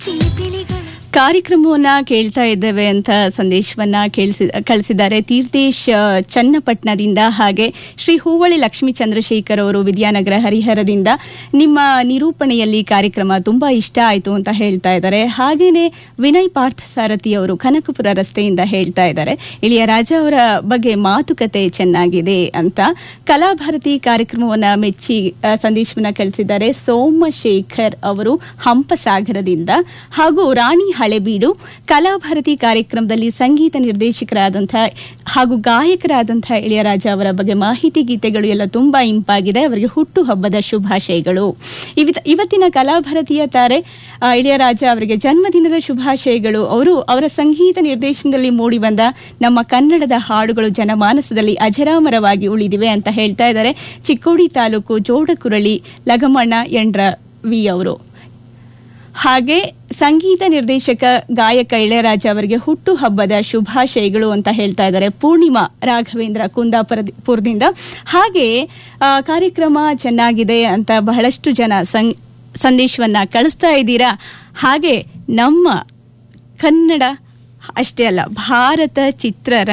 ಕಾರ್ಯಕ್ರಮವನ್ನ ಕೇಳ್ತಾ ಇದ್ದೇವೆ ಅಂತ ಸಂದೇಶವನ್ನ ಕೇಳಿಸಿ ಕಳಿಸಿದ್ದಾರೆ ತೀರ್ಥೇಶ್ ಆ, ಚನ್ನಪಟ್ಟಣದಿಂದ ಹಾಗೆ ಶ್ರೀ ಹೂವಳಿ ಲಕ್ಷ್ಮೀ ಚಂದ್ರಶೇಖರ್ ಅವರು ವಿದ್ಯಾನಗರ ಹರಿಹರದಿಂದ ನಿಮ್ಮ ನಿರೂಪಣೆಯಲ್ಲಿ ಕಾರ್ಯಕ್ರಮ ತುಂಬಾ ಇಷ್ಟ ಆಯಿತು ಅಂತ ಹೇಳ್ತಾ ಇದ್ದಾರೆ ಹಾಗೇನೆ ವಿನಯ್ ಪಾರ್ಥ ಸಾರಥಿ ಅವರು ಕನಕಪುರ ರಸ್ತೆಯಿಂದ ಹೇಳ್ತಾ ಇದ್ದಾರೆ ಇಳಿಯ ರಾಜ ಅವರ ಬಗ್ಗೆ ಮಾತುಕತೆ ಚೆನ್ನಾಗಿದೆ ಅಂತ ಕಲಾಭಾರತಿ ಕಾರ್ಯಕ್ರಮವನ್ನ ಮೆಚ್ಚಿ ಆ, ಸಂದೇಶವನ್ನ ಕಳಿಸಿದ್ದಾರೆ ಸೋಮಶೇಖರ್ ಅವರು ಹಂಪಸಾಗರದಿಂದ ಹಾಗೂ ರಾಣಿ ಹಳೆಬೀಡು ಕಲಾಭಾರತಿ ಕಾರ್ಯಕ್ರಮದಲ್ಲಿ ಸಂಗೀತ ನಿರ್ದೇಶಕರಾದಂತಹ ಹಾಗೂ ಗಾಯಕರಾದಂತಹ ಇಳಿಯರಾಜ ಅವರ ಬಗ್ಗೆ ಮಾಹಿತಿ ಗೀತೆಗಳು ಎಲ್ಲ ತುಂಬಾ ಇಂಪಾಗಿದೆ ಅವರಿಗೆ ಹುಟ್ಟು ಹಬ್ಬದ ಶುಭಾಶಯಗಳು ಇವಿತ- ಇವತ್ತಿನ ಕಲಾಭಾರತೀಯ ತಾರೆ ಆ, ಇಳಿಯರಾಜ ಅವರಿಗೆ ಜನ್ಮದಿನದ ಶುಭಾಶಯಗಳು ಅವರು ಅವರ ಸಂಗೀತ ನಿರ್ದೇಶನದಲ್ಲಿ ಮೂಡಿಬಂದ ನಮ್ಮ ಕನ್ನಡದ ಹಾಡುಗಳು ಜನಮಾನಸದಲ್ಲಿ ಅಜರಾಮರವಾಗಿ ಉಳಿದಿವೆ ಅಂತ ಹೇಳ್ತಾ ಇದ್ದಾರೆ ಚಿಕ್ಕೋಡಿ ತಾಲೂಕು ಜೋಡಕುರಳಿ ಲಗಮಣ್ಣ ಎಂಡ್ರ ವಿ ಅವರು ಹಾಗೆ ಸಂಗೀತ ನಿರ್ದೇಶಕ ಗಾಯಕ ಇಳೆಯರಾಜ ಅವರಿಗೆ ಹುಟ್ಟು ಹಬ್ಬದ ಶುಭಾಶಯಗಳು ಅಂತ ಹೇಳ್ತಾ ಇದ್ದಾರೆ ಪೂರ್ಣಿಮಾ ರಾಘವೇಂದ್ರ ಕುಂದಾಪುರದಿಂದ ಹಾಗೆ ಆ, ಕಾರ್ಯಕ್ರಮ ಚೆನ್ನಾಗಿದೆ ಅಂತ ಬಹಳಷ್ಟು ಜನ ಸಂ- ಸಂದೇಶವನ್ನ ಕಳಿಸ್ತಾ ಇದ್ದೀರಾ ಹಾಗೆ ನಮ್ಮ ಕನ್ನಡ ಅಷ್ಟೇ ಅಲ್ಲ ಭಾರತ ಚಿತ್ರ